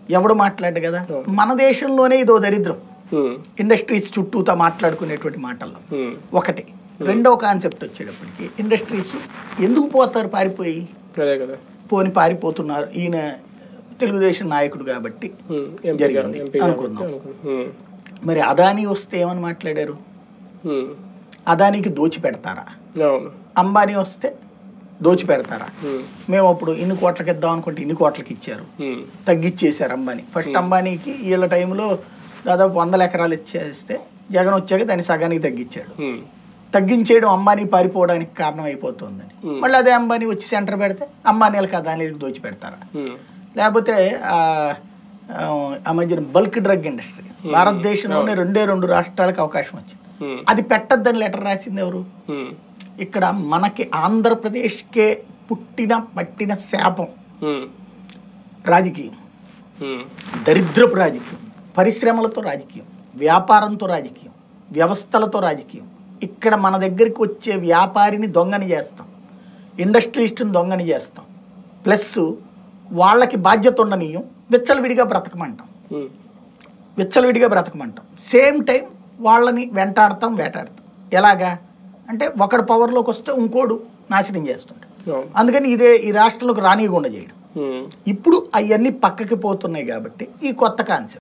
ఎవడు మాట్లాడు కదా మన దేశంలోనే ఇదో దరిద్రం ఉమ్, ఇండస్ట్రీస్ చుట్టూతా మాట్లాడుకునేటువంటి మాటల్లో ఉమ్, ఒకటి రెండవ కాన్సెప్ట్ వచ్చేటప్పటికి ఇండస్ట్రీస్ ఎందుకు పోతారు పారిపోయి అదే కదా పోని పారిపోతున్నారు ఈయన తెలుగుదేశం నాయకుడు కాబట్టి ఉమ్, ఎంపీ జరిగింది. గారు, ఎంపీ అనుకుందాం. కాబట్టి అనుకుందాం. ఉమ్, మరి అదానీ వస్తే ఏమని మాట్లాడారు ఉమ్, అదానికి దోచి పెడతారా అవును అంబానీ వస్తే దోచి పెడతారా ఉమ్, మేము అప్పుడు ఇన్ని కోట్లకి ఇద్దాం అనుకుంటే ఇన్ని కోట్లకి ఇచ్చారు ఉమ్, తగ్గిచ్చేశారు అంబానీ ఫస్ట్ అంబానీకి వీళ్ళ టైంలో దాదాపు వందల ఎకరాలు ఇచ్చేస్తే జగన్ వచ్చాక దాన్ని సగానికి తగ్గించాడు ఉమ్, తగ్గించేయడం అంబానీ పారిపోవడానికి కారణం అయిపోతుందని మళ్ళీ అదే అంబానీ వచ్చి సెంటర్ పెడితే అంబానీలకు అదానీలకు దోచి పెడతారా ఉమ్, లేకపోతే ఆ, ఆ, ఆ మధ్యన బల్క్ డ్రగ్ ఇండస్ట్రీ భారతదేశంలోనే రెండే రెండు రాష్ట్రాలకు అవకాశం వచ్చింది ఉమ్, అది పెట్టద్దని లెటర్ రాసింది ఎవరు ఉమ్, ఇక్కడ మనకి ఆంధ్రప్రదేశ్కే పుట్టిన పట్టిన శాపం ఉమ్, రాజకీయం ఉమ్, దరిద్రపు రాజకీయం పరిశ్రమలతో రాజకీయం వ్యాపారంతో రాజకీయం వ్యవస్థలతో రాజకీయం ఇక్కడ మన దగ్గరికి వచ్చే వ్యాపారిని దొంగని చేస్తాం ఇండస్ట్రియలిస్ట్ని దొంగని చేస్తాం ప్లస్ వాళ్ళకి బాధ్యత ఉండనీయం విచ్చలవిడిగా బ్రతకమంటాం ఉమ్, విచ్చలవిడిగా బ్రతకమంటాం సేమ్ టైం వాళ్ళని వెంటాడతాం వేటాడతాం ఎలాగా అంటే ఒకడు పవర్లోకి వస్తే ఇంకోడు నాశనం చేస్తుంటాడు అవును అందుకని ఇదే ఈ రాష్ట్రంలోకి రానియకుండా చేయడం ఉమ్, ఇప్పుడు అవన్నీ పక్కకి పోతున్నాయి కాబట్టి ఈ కొత్త కాన్సెప్ట్